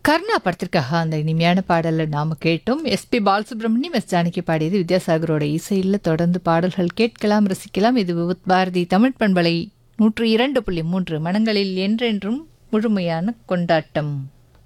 கர்ணா படத்திற்காக அந்த இனிமையான பாடலை நாம கேட்டோம் எஸ்பி பாலசுப்ரமணியம் எஸ் ஜானகி பாடியது வித்யாசாகரோட இசையில் தொடர்ந்து பாடல்கள் கேட்கலாம் ரசிக்கலாம் இது விவுத் பாரதி தமிழ் பண்பலை நூற்று இரண்டு புள்ளி மூன்று மனங்களில் என்றென்றும் முழுமையான கொண்டாட்டம்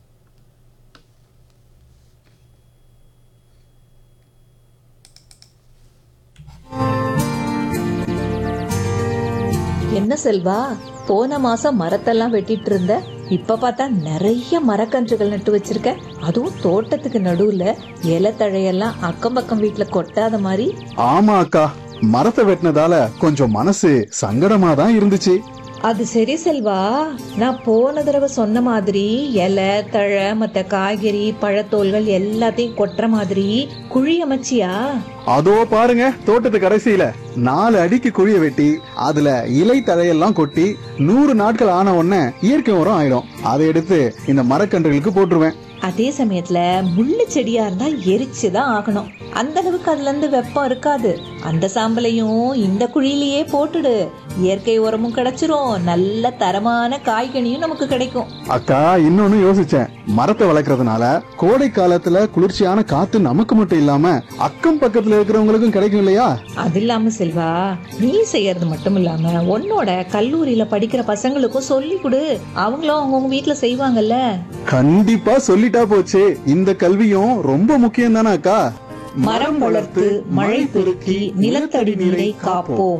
என்ன செல்வா போன மாசம் மரத்தெல்லாம் வெட்டிட்டு இருந்த இப்ப பார்த்தா நிறைய மரக்கன்றுகள் நட்டு வச்சிருக்க அதுவும் தோட்டத்துக்கு நடுவுல இலை தழையெல்லாம் அக்கம் பக்கம் வீட்டுல கொட்டாத மாதிரி ஆமா அக்கா மரத்தை வெட்டினதால கொஞ்சம் மனசு சங்கடமா தான் இருந்துச்சு அது சரி செல்வா நான் போன தடவை சொன்ன மாதிரி இலை தழை மத்த காய்கறி பழத்தோல்கள் எல்லாத்தையும் கொட்டுற மாதிரி குழி அமைச்சியா அதோ பாருங்க தோட்டத்து கடைசியில நாலு அடிக்கு குழிய வெட்டி அதுல இலை தழையெல்லாம் கொட்டி நூறு நாட்கள் ஆன உடனே இயற்கை உரம் ஆயிடும் அதை எடுத்து இந்த மரக்கன்றுகளுக்கு போட்டுருவேன் அதே சமயத்துல முள்ளு செடியா இருந்தா எரிச்சுதான் ஆகணும் அந்த அளவுக்கு அதுல இருந்து வெப்பம் இருக்காது அந்த சாம்பலையும் இந்த குழியிலேயே போட்டுடு இயற்கை உரமும் கிடைச்சிரும் நல்ல தரமான காய்கனியும் நமக்கு கிடைக்கும் அக்கா இன்னொன்னு யோசிச்சேன் மரத்தை வளர்க்கறதுனால கோடை காலத்துல குளிர்ச்சியான காத்து நமக்கு மட்டும் இல்லாம அக்கம் பக்கத்துல இருக்கிறவங்களுக்கும் கிடைக்கும் இல்லையா அது இல்லாம செல்வா நீ செய்யறது மட்டும் இல்லாம உன்னோட கல்லூரியில படிக்கிற பசங்களுக்கும் சொல்லி கொடு அவங்களும் அவங்கவுங்க வீட்டுல செய்வாங்கல்ல கண்டிப்பா சொல்லிட்டா போச்சு இந்த கல்வியும் ரொம்ப முக்கியம் தானே அக்கா மரம் வளர்த்து மழை பெருக்கி நிலத்தடி நீரை காப்போம்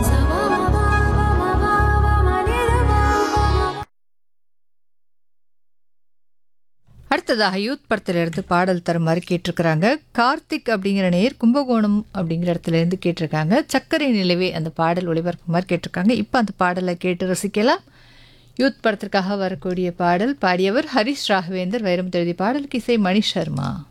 அடுத்ததாக யூத் படத்திலிருந்து பாடல் தருமாறு கேட்டிருக்கிறாங்க கார்த்திக் அப்படிங்கிற நேர் கும்பகோணம் அப்படிங்கிற இடத்துல இருந்து கேட்டிருக்காங்க சர்க்கரை நிலவே அந்த பாடல் ஒளிபரப்புமாறு கேட்டிருக்காங்க இப்போ அந்த பாடலை கேட்டு ரசிக்கலாம் யூத் படத்திற்காக வரக்கூடிய பாடல் பாடியவர் ஹரிஷ் ராகவேந்தர் வைரம் எழுதிய பாடலுக்கு இசை மணி சர்மா